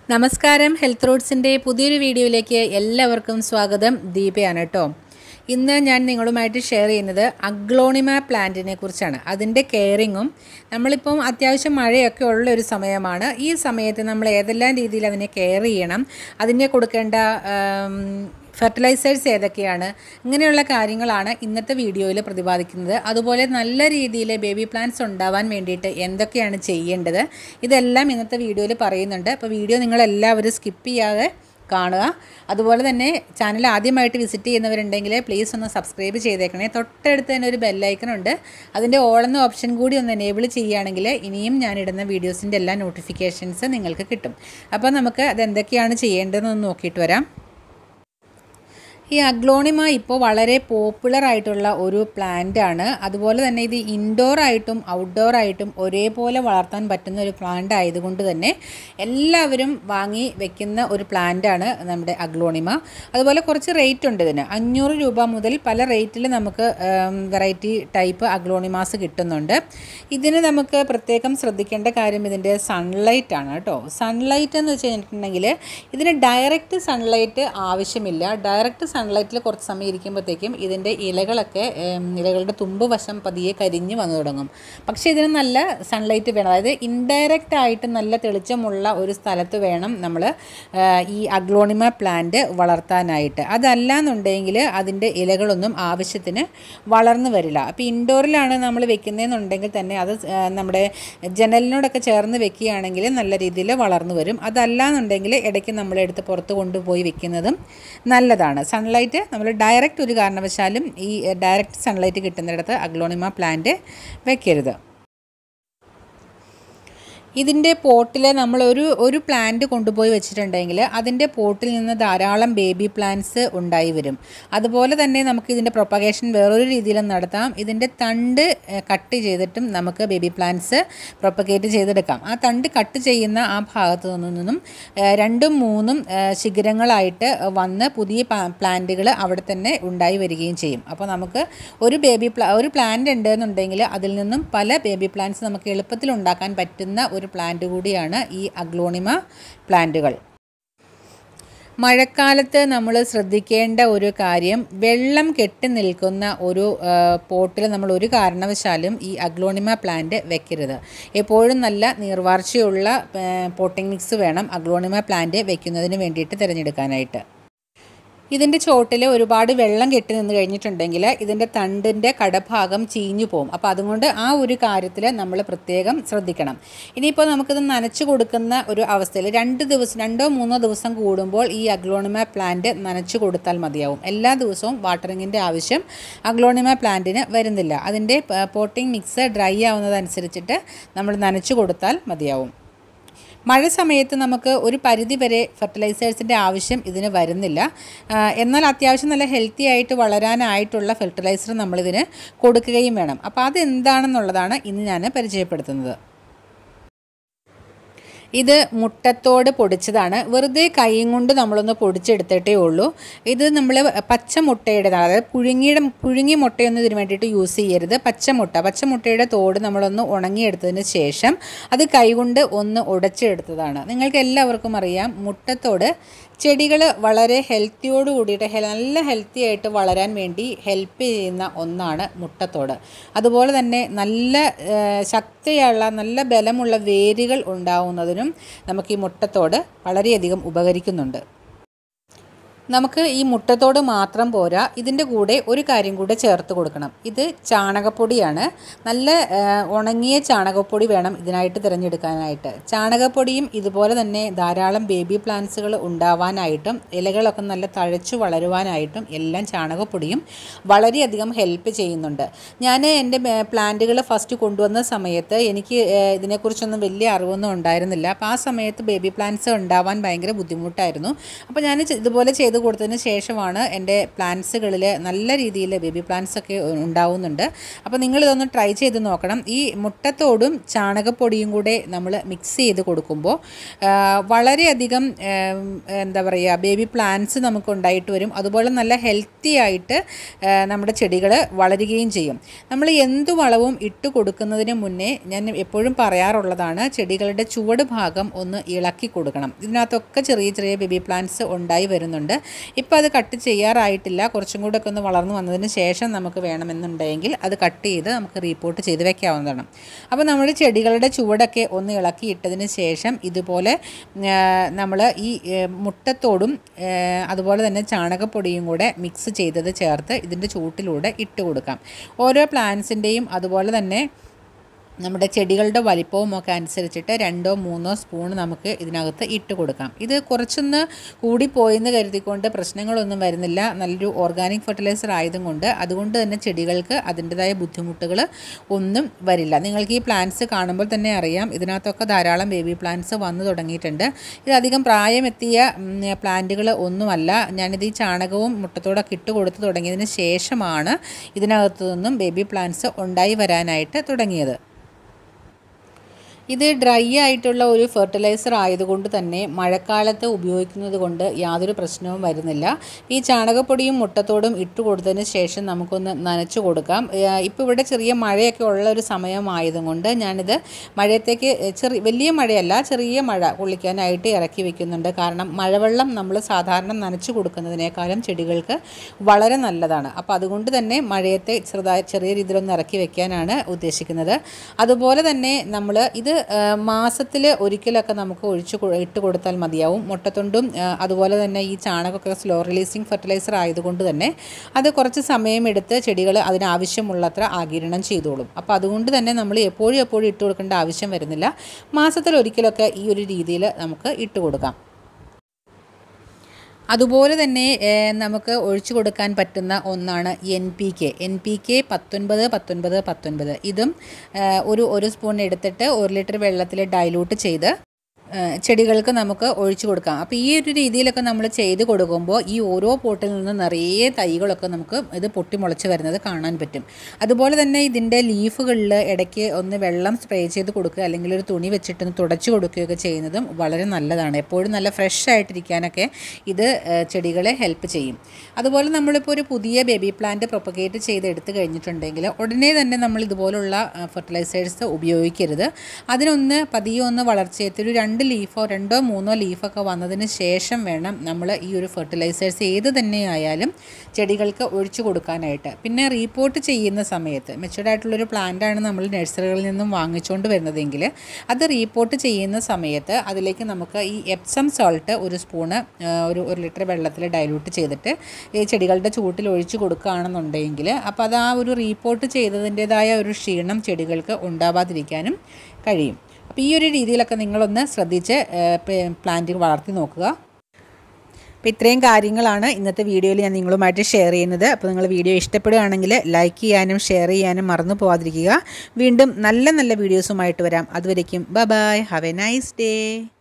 നമസ്കാരം ഹെൽത്ത് റൂട്ട്സിൻ്റെ പുതിയൊരു വീഡിയോയിലേക്ക് എല്ലാവർക്കും സ്വാഗതം ദീപയാണ് കേട്ടോ ഇന്ന് ഞാൻ നിങ്ങളുമായിട്ട് ഷെയർ ചെയ്യുന്നത് അഗ്ലോണിമ പ്ലാന്റിനെ കുറിച്ചാണ് അതിൻ്റെ കെയറിങ്ങും നമ്മളിപ്പം അത്യാവശ്യം മഴയൊക്കെ ഉള്ള ഒരു സമയമാണ് ഈ സമയത്ത് നമ്മൾ ഏതെല്ലാം രീതിയിൽ അതിനെ കെയർ ചെയ്യണം അതിനെ കൊടുക്കേണ്ട ഫെർട്ടിലൈസേഴ്സ് ഏതൊക്കെയാണ് ഇങ്ങനെയുള്ള കാര്യങ്ങളാണ് ഇന്നത്തെ വീഡിയോയിൽ പ്രതിപാദിക്കുന്നത് അതുപോലെ നല്ല രീതിയിൽ ബേബി പ്ലാന്റ്സ് ഉണ്ടാവാൻ വേണ്ടിയിട്ട് എന്തൊക്കെയാണ് ചെയ്യേണ്ടത് ഇതെല്ലാം ഇന്നത്തെ വീഡിയോയിൽ പറയുന്നുണ്ട് അപ്പോൾ വീഡിയോ നിങ്ങളെല്ലാവരും സ്കിപ്പ് ചെയ്യാതെ കാണുക അതുപോലെ തന്നെ ചാനൽ ആദ്യമായിട്ട് വിസിറ്റ് ചെയ്യുന്നവരുണ്ടെങ്കിൽ പ്ലീസ് ഒന്ന് സബ്സ്ക്രൈബ് ചെയ്തേക്കണേ തൊട്ടടുത്ത് തന്നെ ഒരു ബെല്ലൈക്കൺ ഉണ്ട് അതിൻ്റെ ഓൾ എന്ന ഓപ്ഷൻ കൂടി ഒന്ന് എനേബിൾ ചെയ്യുകയാണെങ്കിൽ ഇനിയും ഞാനിടുന്ന വീഡിയോസിൻ്റെ എല്ലാ നോട്ടിഫിക്കേഷൻസ് നിങ്ങൾക്ക് കിട്ടും അപ്പോൾ നമുക്ക് അതെന്തൊക്കെയാണ് ചെയ്യേണ്ടതെന്ന് നോക്കിയിട്ട് വരാം ഈ അഗ്ലോണിമ ഇപ്പോൾ വളരെ പോപ്പുലർ ആയിട്ടുള്ള ഒരു പ്ലാന്റ് ആണ് അതുപോലെ തന്നെ ഇത് ഇൻഡോർ ആയിട്ടും ഔട്ട്ഡോർ ആയിട്ടും ഒരേപോലെ വളർത്താൻ പറ്റുന്ന ഒരു പ്ലാന്റ് ആയതുകൊണ്ട് തന്നെ എല്ലാവരും വാങ്ങി വെക്കുന്ന ഒരു പ്ലാന്റ് ആണ് നമ്മുടെ അഗ്ലോണിമ അതുപോലെ കുറച്ച് റേറ്റ് ഉണ്ട് ഇതിന് അഞ്ഞൂറ് രൂപ മുതൽ പല റേറ്റിൽ നമുക്ക് വെറൈറ്റി ടൈപ്പ് അഗ്ലോണിമാസ് കിട്ടുന്നുണ്ട് ഇതിന് നമുക്ക് പ്രത്യേകം ശ്രദ്ധിക്കേണ്ട കാര്യം ഇതിൻ്റെ സൺലൈറ്റ് ആണ് കേട്ടോ സൺലൈറ്റ് എന്ന് വെച്ച് കഴിഞ്ഞിട്ടുണ്ടെങ്കിൽ ഇതിന് ഡയറക്റ്റ് സൺലൈറ്റ് ആവശ്യമില്ല ഡയറക്റ്റ് സൺലൈറ്റിൽ കുറച്ച് സമയം ഇരിക്കുമ്പോഴത്തേക്കും ഇതിൻ്റെ ഇലകളൊക്കെ ഇലകളുടെ തുമ്പ് വശം പതിയെ കരിഞ്ഞ് വന്നു തുടങ്ങും പക്ഷേ ഇതിന് നല്ല സൺലൈറ്റ് വേണം അതായത് ഇൻഡയറക്റ്റ് ആയിട്ട് നല്ല തെളിച്ചമുള്ള ഒരു സ്ഥലത്ത് വേണം നമ്മൾ ഈ അഗ്ലോണിമ പ്ലാന്റ് വളർത്താനായിട്ട് അതല്ല എന്നുണ്ടെങ്കിൽ അതിൻ്റെ ഇലകളൊന്നും ആവശ്യത്തിന് വളർന്നു വരില്ല അപ്പോൾ ഇൻഡോറിലാണ് നമ്മൾ വെക്കുന്നതെന്നുണ്ടെങ്കിൽ തന്നെ അത് നമ്മുടെ ജനലിനോടൊക്കെ ചേർന്ന് വെക്കുകയാണെങ്കിൽ നല്ല രീതിയിൽ വളർന്നു വരും അതല്ല എന്നുണ്ടെങ്കിൽ ഇടയ്ക്ക് നമ്മളെടുത്ത് പുറത്ത് കൊണ്ടുപോയി വെക്കുന്നതും നല്ലതാണ് സൺലൈറ്റ് നമ്മൾ ഡയറക്റ്റ് ഒരു കാരണവശാലും ഈ ഡയറക്റ്റ് സൺലൈറ്റ് കിട്ടുന്നിടത്ത് അഗ്ലോണിമ പ്ലാന്റ് വെക്കരുത് ഇതിൻ്റെ പോട്ടിൽ നമ്മൾ ഒരു ഒരു പ്ലാന്റ് കൊണ്ടുപോയി വെച്ചിട്ടുണ്ടെങ്കിൽ അതിൻ്റെ പോട്ടിൽ നിന്ന് ധാരാളം ബേബി പ്ലാന്റ്സ് ഉണ്ടായി വരും അതുപോലെ തന്നെ നമുക്ക് ഇതിൻ്റെ പ്രൊപ്പഗേഷൻ വേറൊരു രീതിയിലും നടത്താം ഇതിൻ്റെ തണ്ട് കട്ട് ചെയ്തിട്ടും നമുക്ക് ബേബി പ്ലാന്റ്സ് പ്രൊപ്പഗേറ്റ് ചെയ്തെടുക്കാം ആ തണ്ട് കട്ട് ചെയ്യുന്ന ആ ഭാഗത്തു നിന്നും രണ്ടും മൂന്നും ശിഖരങ്ങളായിട്ട് വന്ന് പുതിയ പ്ലാന്റുകൾ അവിടെ തന്നെ ഉണ്ടായി വരികയും ചെയ്യും അപ്പോൾ നമുക്ക് ഒരു ബേബി പ്ലാ ഒരു പ്ലാന്റ് ഉണ്ടെന്നുണ്ടെങ്കിൽ അതിൽ നിന്നും പല ബേബി പ്ലാന്റ്സ് നമുക്ക് എളുപ്പത്തിൽ ഉണ്ടാക്കാൻ പറ്റുന്ന ഒരു പ്ലാന്റ് കൂടിയാണ് ഈ അഗ്ലോണിമ പ്ലാന്റുകൾ മഴക്കാലത്ത് നമ്മൾ ശ്രദ്ധിക്കേണ്ട ഒരു കാര്യം വെള്ളം കെട്ടി നിൽക്കുന്ന ഒരു പോട്ടിൽ നമ്മൾ ഒരു കാരണവശാലും ഈ അഗ്ലോണിമ പ്ലാന്റ് വെക്കരുത് എപ്പോഴും നല്ല നീർവാർച്ചയുള്ള പോട്ടിംഗ് മിക്സ് വേണം അഗ്ലോണിമ പ്ലാന്റ് വെക്കുന്നതിന് വേണ്ടിയിട്ട് തിരഞ്ഞെടുക്കാനായിട്ട് ഇതിൻ്റെ ചോട്ടിൽ ഒരുപാട് വെള്ളം കെട്ടി നിന്ന് കഴിഞ്ഞിട്ടുണ്ടെങ്കിൽ ഇതിൻ്റെ തണ്ടിൻ്റെ കടഭാഗം ചീഞ്ഞു പോകും അപ്പോൾ അതുകൊണ്ട് ആ ഒരു കാര്യത്തിൽ നമ്മൾ പ്രത്യേകം ശ്രദ്ധിക്കണം ഇനിയിപ്പോൾ നമുക്കിത് നനച്ചു കൊടുക്കുന്ന ഒരു അവസ്ഥയിൽ രണ്ട് ദിവസം രണ്ടോ മൂന്നോ ദിവസം കൂടുമ്പോൾ ഈ അഗ്ലോണിമ പ്ലാന്റ് നനച്ചു കൊടുത്താൽ മതിയാവും എല്ലാ ദിവസവും വാട്ടറിങ്ങിൻ്റെ ആവശ്യം അഗ്ലോണിമ പ്ലാന്റിന് വരുന്നില്ല അതിൻ്റെ പോട്ടിംഗ് മിക്സ് ഡ്രൈ ആവുന്നതനുസരിച്ചിട്ട് നമ്മൾ നനച്ചു കൊടുത്താൽ മതിയാവും മഴ സമയത്ത് നമുക്ക് ഒരു പരിധി വരെ ഫെർട്ടിലൈസേഴ്സിൻ്റെ ആവശ്യം ഇതിന് വരുന്നില്ല എന്നാൽ അത്യാവശ്യം നല്ല ഹെൽത്തി ആയിട്ട് വളരാനായിട്ടുള്ള ഫെർട്ടിലൈസർ നമ്മളിതിന് കൊടുക്കുകയും വേണം അപ്പോൾ അതെന്താണെന്നുള്ളതാണ് ഇന്ന് ഞാൻ പരിചയപ്പെടുത്തുന്നത് ഇത് മുട്ടത്തോട് പൊടിച്ചതാണ് വെറുതെ കൈയും കൊണ്ട് നമ്മളൊന്ന് പൊടിച്ചെടുത്തിട്ടേ ഉള്ളൂ ഇത് നമ്മൾ പച്ച മുട്ടയുടേതാണ് അതായത് പുഴുങ്ങിയുടെ പുഴുങ്ങിയ മുട്ടയൊന്നും ഇതിന് വേണ്ടിയിട്ട് യൂസ് ചെയ്യരുത് പച്ചമുട്ട പച്ചമുട്ടയുടെ തോട് നമ്മളൊന്ന് ഉണങ്ങിയെടുത്തതിന് ശേഷം അത് കൈകൊണ്ട് ഒന്ന് ഉടച്ചെടുത്തതാണ് നിങ്ങൾക്ക് എല്ലാവർക്കും അറിയാം മുട്ടത്തോട് ചെടികൾ വളരെ ഹെൽത്തിയോട് കൂടിയിട്ട് നല്ല ഹെൽത്തി ആയിട്ട് വളരാൻ വേണ്ടി ഹെൽപ്പ് ചെയ്യുന്ന ഒന്നാണ് മുട്ടത്തോട് അതുപോലെ തന്നെ നല്ല ശക്തിയുള്ള നല്ല ബലമുള്ള വേരുകൾ ഉണ്ടാവുന്നതിനും നമുക്ക് ഈ മുട്ടത്തോട് വളരെയധികം ഉപകരിക്കുന്നുണ്ട് നമുക്ക് ഈ മുട്ടത്തോട് മാത്രം പോരാ ഇതിൻ്റെ കൂടെ ഒരു കാര്യം കൂടെ ചേർത്ത് കൊടുക്കണം ഇത് ചാണകപ്പൊടിയാണ് നല്ല ഉണങ്ങിയ ചാണകപ്പൊടി വേണം ഇതിനായിട്ട് തിരഞ്ഞെടുക്കാനായിട്ട് ചാണകപ്പൊടിയും ഇതുപോലെ തന്നെ ധാരാളം ബേബി പ്ലാന്റ്സുകൾ ഉണ്ടാവാനായിട്ടും ഇലകളൊക്കെ നല്ല തഴച്ചു വളരുവാനായിട്ടും എല്ലാം ചാണകപ്പൊടിയും വളരെയധികം ഹെൽപ്പ് ചെയ്യുന്നുണ്ട് ഞാൻ എൻ്റെ പ്ലാന്റുകൾ ഫസ്റ്റ് കൊണ്ടുവന്ന സമയത്ത് എനിക്ക് ഇതിനെക്കുറിച്ചൊന്നും വലിയ അറിവൊന്നും ഉണ്ടായിരുന്നില്ല അപ്പോൾ ആ സമയത്ത് ബേബി പ്ലാന്റ്സ് ഉണ്ടാവാൻ ഭയങ്കര ബുദ്ധിമുട്ടായിരുന്നു അപ്പോൾ ഞാൻ ഇതുപോലെ ചെയ്ത് ചെയ്ത് കൊടുത്തതിന് ശേഷമാണ് എൻ്റെ പ്ലാന്റ്സുകളിൽ നല്ല രീതിയിൽ ബേബി പ്ലാന്റ്സ് ഒക്കെ ഉണ്ടാവുന്നുണ്ട് അപ്പോൾ നിങ്ങളിതൊന്ന് ട്രൈ ചെയ്ത് നോക്കണം ഈ മുട്ടത്തോടും ചാണകപ്പൊടിയും കൂടെ നമ്മൾ മിക്സ് ചെയ്ത് കൊടുക്കുമ്പോൾ ആ, വളരെയധികം ഏം, എന്താ പറയുക ബേബി പ്ലാന്റ്സ് നമുക്ക് ഉണ്ടായിട്ട് വരും അതുപോലെ നല്ല ഹെൽത്തി ആയിട്ട് ആ, നമ്മുടെ ചെടികൾ വളരുകയും ചെയ്യും നമ്മൾ എന്ത് വളവും ഇട്ട് കൊടുക്കുന്നതിന് മുന്നേ ഞാൻ എപ്പോഴും പറയാറുള്ളതാണ് ചെടികളുടെ ചുവട് ഭാഗം ഒന്ന് ഇളക്കി കൊടുക്കണം ഇതിനകത്തൊക്കെ ചെറിയ ചെറിയ ബേബി പ്ലാന്റ്സ് ഉണ്ടായി വരുന്നുണ്ട് ഇപ്പോൾ അത് കട്ട് ചെയ്യാറായിട്ടില്ല കുറച്ചും കൂടെ ഒക്കെ ഒന്ന് വളർന്നു വന്നതിന് ശേഷം നമുക്ക് വേണമെന്നുണ്ടെങ്കിൽ അത് കട്ട് ചെയ്ത് നമുക്ക് റീപ്പോർട്ട് ചെയ്ത് വെക്കാവുന്നതാണ് അപ്പോൾ നമ്മുടെ ചെടികളുടെ ചുവടൊക്കെ ഒന്ന് ഇളക്കി ഇട്ടതിന് ശേഷം ഇതുപോലെ നമ്മൾ ഈ ഏ, മുട്ടത്തോടും ഏ, അതുപോലെ തന്നെ ചാണകപ്പൊടിയും കൂടെ മിക്സ് ചെയ്തത് ചേർത്ത് ഇതിൻ്റെ ചൂട്ടിലൂടെ ഇട്ട് കൊടുക്കാം ഓരോ പ്ലാന്റ്സിൻ്റെയും അതുപോലെ തന്നെ നമ്മുടെ ചെടികളുടെ വലിപ്പവും ഒക്കെ അനുസരിച്ചിട്ട് രണ്ടോ മൂന്നോ സ്പൂൺ നമുക്ക് ഇതിനകത്ത് ഇട്ട് കൊടുക്കാം ഇത് കുറച്ചൊന്ന് കൂടിപ്പോയെന്ന് കരുതിക്കൊണ്ട് പ്രശ്നങ്ങളൊന്നും വരുന്നില്ല നല്ലൊരു ഓർഗാനിക് ഫെർട്ടിലൈസർ ആയതും കൊണ്ട് അതുകൊണ്ട് തന്നെ ചെടികൾക്ക് അതിൻ്റെതായ ബുദ്ധിമുട്ടുകൾ ഒന്നും വരില്ല നിങ്ങൾക്ക് ഈ പ്ലാന്റ്സ് കാണുമ്പോൾ തന്നെ അറിയാം ഇതിനകത്തൊക്കെ ധാരാളം ബേബി പ്ലാന്റ്സ് വന്നു തുടങ്ങിയിട്ടുണ്ട് ഇത് അധികം പ്രായമെത്തിയ പ്ലാന്റുകൾ ഒന്നുമല്ല ഞാനിത് ഈ ചാണകവും മുട്ടത്തോടൊക്കെ ഇട്ട് കൊടുത്ത് തുടങ്ങിയതിന് ശേഷമാണ് ഇതിനകത്തു നിന്നും ബേബി പ്ലാന്റ്സ് ഉണ്ടായി വരാനായിട്ട് തുടങ്ങിയത് ഇത് ഡ്രൈ ആയിട്ടുള്ള ഒരു ഫെർട്ടിലൈസർ ആയതുകൊണ്ട് തന്നെ മഴക്കാലത്ത് ഉപയോഗിക്കുന്നത് കൊണ്ട് യാതൊരു പ്രശ്നവും വരുന്നില്ല ഈ ചാണകപ്പൊടിയും മുട്ടത്തോടും ഇട്ട് കൊടുത്തതിന് ശേഷം നമുക്കൊന്ന് നനച്ചു കൊടുക്കാം ഇപ്പോൾ ഇവിടെ ചെറിയ മഴയൊക്കെ ഉള്ള ഒരു സമയമായതുകൊണ്ട് ഞാനിത് മഴയത്തേക്ക് ചെറിയ വലിയ മഴയല്ല ചെറിയ മഴ കൊള്ളിക്കാനായിട്ട് ഇറക്കി വെക്കുന്നുണ്ട് കാരണം മഴവെള്ളം നമ്മൾ സാധാരണ നനച്ചു കൊടുക്കുന്നതിനേക്കാളും ചെടികൾക്ക് വളരെ നല്ലതാണ് അപ്പോൾ അതുകൊണ്ട് തന്നെ മഴയത്തെ ചെറുതായി ചെറിയ രീതിയിലൊന്ന് ഇറക്കി വെക്കാനാണ് ഉദ്ദേശിക്കുന്നത് അതുപോലെ തന്നെ നമ്മൾ ഇത് മാസത്തിൽ ഒരിക്കലൊക്കെ നമുക്ക് ഒഴിച്ച് കൊ- ഇട്ട് കൊടുത്താൽ മതിയാവും മുട്ടത്തൊണ്ടും ആ, അതുപോലെ തന്നെ ഈ ചാണകമൊക്കെ സ്ലോ റിലീസിങ് ഫെർട്ടിലൈസർ ആയതുകൊണ്ട് തന്നെ അത് കുറച്ച് സമയമെടുത്ത് ചെടികൾ അതിനാവശ്യമുള്ളത്ര ആകിരണം ചെയ്തോളും അപ്പോൾ അതുകൊണ്ട് തന്നെ നമ്മൾ എപ്പോഴും എപ്പോഴും ഇട്ട് കൊടുക്കേണ്ട ആവശ്യം വരുന്നില്ല മാസത്തിൽ ഒരിക്കലൊക്കെ ഈ ഒരു രീതിയിൽ നമുക്ക് ഇട്ട് കൊടുക്കാം അതുപോലെ തന്നെ ഏഹ്, നമുക്ക് ഒഴിച്ചു കൊടുക്കാൻ പറ്റുന്ന ഒന്നാണ് N P K N P K പത്തൊൻപത് പത്തൊൻപത് പത്തൊൻപത് ഇതും ഏഹ്, ഒരു ഒരു സ്പൂൺ എടുത്തിട്ട് ഒരു ലിറ്റർ വെള്ളത്തിൽ ഡൈലൂട്ട് ചെയ്ത് ഏഹ്, ചെടികൾക്ക് നമുക്ക് ഒഴിച്ചു കൊടുക്കാം അപ്പോൾ ഈ ഒരു രീതിയിലൊക്കെ നമ്മൾ ചെയ്ത് കൊടുക്കുമ്പോൾ ഈ ഓരോ പോട്ടിൽ നിന്ന് നിറയെ തൈകളൊക്കെ നമുക്ക് ഇത് പൊട്ടി മുളച്ച് വരുന്നത് കാണാൻ പറ്റും അതുപോലെ തന്നെ ഇതിൻ്റെ ലീഫുകളിൽ ഇടയ്ക്ക് ഒന്ന് വെള്ളം സ്പ്രേ ചെയ്ത് കൊടുക്കുക അല്ലെങ്കിൽ ഒരു തുണി വെച്ചിട്ടൊന്ന് തുടച്ചു കൊടുക്കുകയൊക്കെ ചെയ്യുന്നതും വളരെ നല്ലതാണ് എപ്പോഴും നല്ല ഫ്രഷ് ആയിട്ടിരിക്കാനൊക്കെ ഇത് ഏഹ്, ചെടികളെ ഹെൽപ്പ് ചെയ്യും അതുപോലെ നമ്മളിപ്പോൾ ഒരു പുതിയ ബേബി പ്ലാന്റ് പ്രൊപ്പഗേറ്റ് ചെയ്ത് എടുത്തു കഴിഞ്ഞിട്ടുണ്ടെങ്കിൽ ഉടനെ തന്നെ നമ്മൾ ഇതുപോലുള്ള ഫെർട്ടിലൈസേഴ്സ് ഉപയോഗിക്കരുത് അതിനൊന്ന് പതിയെ ഒന്ന് വളർച്ചയെത്തി ഒരു രണ്ട് ലീഫോ രണ്ടോ മൂന്നോ ലീഫൊക്കെ വന്നതിന് ശേഷം വേണം നമ്മൾ ഈ ഒരു ഫെർട്ടിലൈസേഴ്സ് ഏത് തന്നെയായാലും ചെടികൾക്ക് ഒഴിച്ചു കൊടുക്കാനായിട്ട് പിന്നെ റീപോർട്ട് ചെയ്യുന്ന സമയത്ത് മെച്ചുവർഡ് ആയിട്ടുള്ളൊരു പ്ലാന്റാണ് നമ്മൾ നഴ്സറികളിൽ നിന്നും വാങ്ങിച്ചുകൊണ്ട് വരുന്നതെങ്കിൽ അത് റീപോർട്ട് ചെയ്യുന്ന സമയത്ത് അതിലേക്ക് നമുക്ക് ഈ എപ്സം സോൾട്ട് ഒരു സ്പൂണ് ആ, ഒരു ഒരു ലിറ്റർ വെള്ളത്തിൽ ഡൈലൂട്ട് ചെയ്തിട്ട് ഈ ചെടികളുടെ ചൂട്ടിൽ ഒഴിച്ചു കൊടുക്കുകയാണെന്നുണ്ടെങ്കിൽ അപ്പോൾ അത് ആ ഒരു റീപോർട്ട് ചെയ്തതിൻ്റെതായ ഒരു ക്ഷീണം ചെടികൾക്ക് ഉണ്ടാവാതിരിക്കാനും കഴിയും അപ്പോൾ ഈ ഒരു രീതിയിലൊക്കെ നിങ്ങളൊന്ന് ശ്രദ്ധിച്ച് പ്ലാന്റ് വളർത്തി നോക്കുക അപ്പോൾ ഇത്രയും കാര്യങ്ങളാണ് ഇന്നത്തെ വീഡിയോയിൽ ഞാൻ നിങ്ങളുമായിട്ട് ഷെയർ ചെയ്യുന്നത് അപ്പോൾ നിങ്ങൾ വീഡിയോ ഇഷ്ടപ്പെടുകയാണെങ്കിൽ ലൈക്ക് ചെയ്യാനും ഷെയർ ചെയ്യാനും മറന്നു പോകാതിരിക്കുക വീണ്ടും നല്ല നല്ല വീഡിയോസുമായിട്ട് വരാം അതുവരയ്ക്കും ബ bye have a nice day